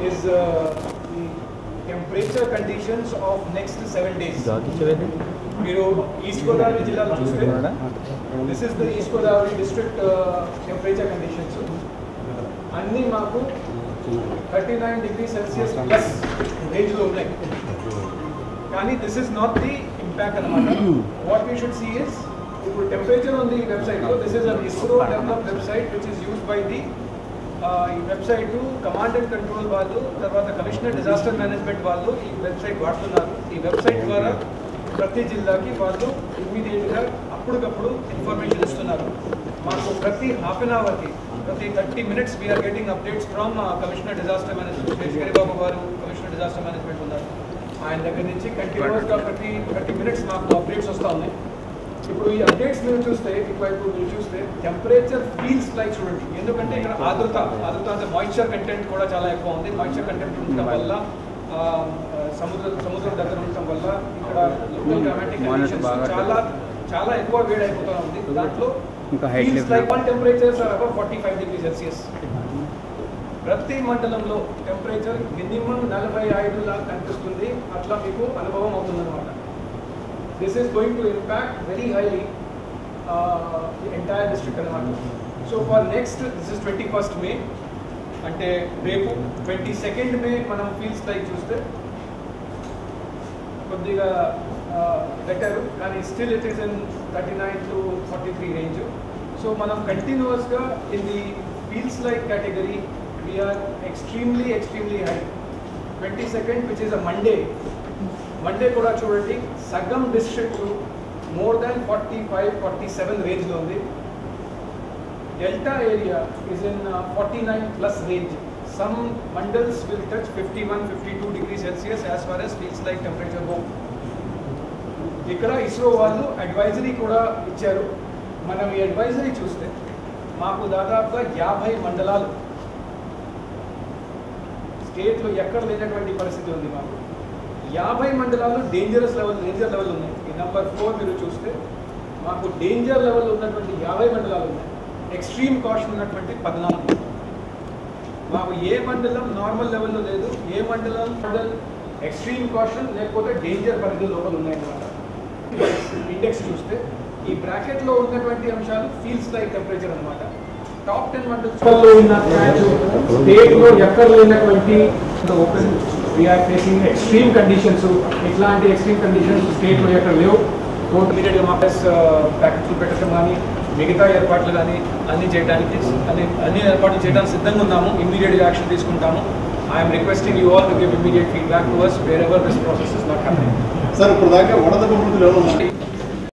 is uh, the temperature conditions of next seven days. మీరు East Godavari జిల్లాలో చూస్తే this is the East Godavari district temperature conditions అన్నీ మాకు thirty nine degree Celsius plus రేంజ్లో ఉన్నాయి కానీ this is not the impact అనమాట what we should see is ఇప్పుడు టెంపరేచర్ ఉంది ఈ వెబ్సైట్లో this is an ISRO develop website which is use by the ఈ వెబ్సైట్ కమాండ్ అండ్ కంట్రోల్ వాళ్ళు తర్వాత కమిషనర్ డిజాస్టర్ మేనేజ్మెంట్ వాళ్ళు ఈ వెబ్సైట్ వాడుతున్నారు ఈ వెబ్సైట్ ద్వారా ప్రతి జిల్లాకి వాళ్ళు ఇమ్మీడియట్గా అప్పటికప్పుడు ఇన్ఫర్మేషన్ ఇస్తున్నారు మాకు ప్రతి హాఫ్ అన్ అవర్కి ప్రతి thirty minutes we are getting updates from commissioner disaster management Seshagiri Babu గారు కమిషనర్ డిజాస్టర్ మేనేజ్మెంట్ ఉన్నారు ఆయన దగ్గర నుంచి కంటిన్యూస్గా ప్రతి థర్టీ మినిట్స్ మాకు అప్డేట్స్ వస్తూ ఉన్నాయి ఇప్పుడు ఈ అప్డేట్స్ మీరు చూస్తే ఇటువైపు మీరు చూస్తే టెంపరేచర్ ఫీల్స్ లైక్ చూడండి ఎందుకంటే ఇక్కడ ఆర్ద్రత ఆర్ద్రత అంటే మాయిశ్చర్ కంటెంట్ కూడా చాలా ఎక్కువ ఉంది మాయిశ్చర్ కంటెంట్ ఉండటం వల్ల ఆ, ఆ, సముద్ర సముద్రం దగ్గర ఉండటం వల్ల ఇక్కడ లోకల్ క్లైమాటిక్ కండిషన్స్ చాలా చాలా ఎక్కువ వేడి అయిపోతూ ఉంది దాంట్లో ఇంకా height feels level. Like one temperatures are about forty five degree Celsius ప్రతి మండలంలో టెంపరేచర్ మినిమం నలభై ఐదు లాగా కనిపిస్తుంది అట్లా మీకు అనుభవం అవుతుందన్నమాట this is going to impact very highly the entire district అనమాట so for next this is twenty first May అంటే రేపు ట్వంటీ సెకండ్ మే మనం ఫీల్స్ లైక్ చూస్తే కొద్దిగా బెటర్ కానీ still it is in thirty nine to forty three range so మనం కంటిన్యూస్గా in the feels like category we are extremely extremely high twenty second which is a Monday Monday కూడా చూడండి సగం district more than forty five forty seven రేంజ్లో ఉంది delta area is in forty nine plus range some mandals will touch fifty one fifty two degree Celsius as far as feels like temperature home ఇక్కడ ఇస్రో వాళ్ళు advisory కూడా ఇచ్చారు మనం ఈ advisory చూస్తే మాకు దాదాపుగా యాభై మండలాలు స్టేట్లో ఎక్కడ లేనటువంటి పరిస్థితి ఉంది మాకు యాభై మండలాలు డేంజరస్ లెవెల్ డేంజర్ లెవెల్ ఉన్నాయి ఈ నెంబర్ ఫోర్ మీరు చూస్తే మాకు డేంజర్ లెవెల్ ఉన్నటువంటి యాభై మండలాలు ఉన్నాయి ఎక్స్ట్రీమ్ కాషన్ ఉన్నటువంటి పద్నాలుగు మాకు ఏ మండలం నార్మల్ లెవెల్లో లేదు ఏ మండలం మండల్ ఎక్స్ట్రీమ్ కాషన్ లేకపోతే డేంజర్ పరిధి లోపల ఉన్నాయన్నమాట ఇండెక్స్ చూస్తే ఈ బ్రాకెట్ లో ఉన్నటువంటి అంశాలు ఫీల్స్ లైక్ టెంపరేచర్ అన్నమాట టాప్ టెన్ మండల్స్ స్టేట్ లో ఎక్కడ లేనటువంటి open we are facing extreme conditions ఇట్లాంటి ఎక్స్ట్రీమ్ కండిషన్స్ స్టేట్ లో ఎక్కడ లేవు ఇమీడియట్ గా మా ప్లస్ ప్యాకెట్లు పెట్టడం కానీ మిగతా ఏర్పాట్లు కానీ అన్ని చేయడానికి అన్ని అన్ని ఏర్పాట్లు చేయడానికి సిద్ధంగా ఉన్నాము ఇమీడియట్ యాక్షన్ తీసుకుంటాము I'm requesting you all to give immediate feedback to us wherever this process is not happening sir ఇప్పుడు దాకా వడదెబ్బ మృతులు ఎవరు ఉన్నారు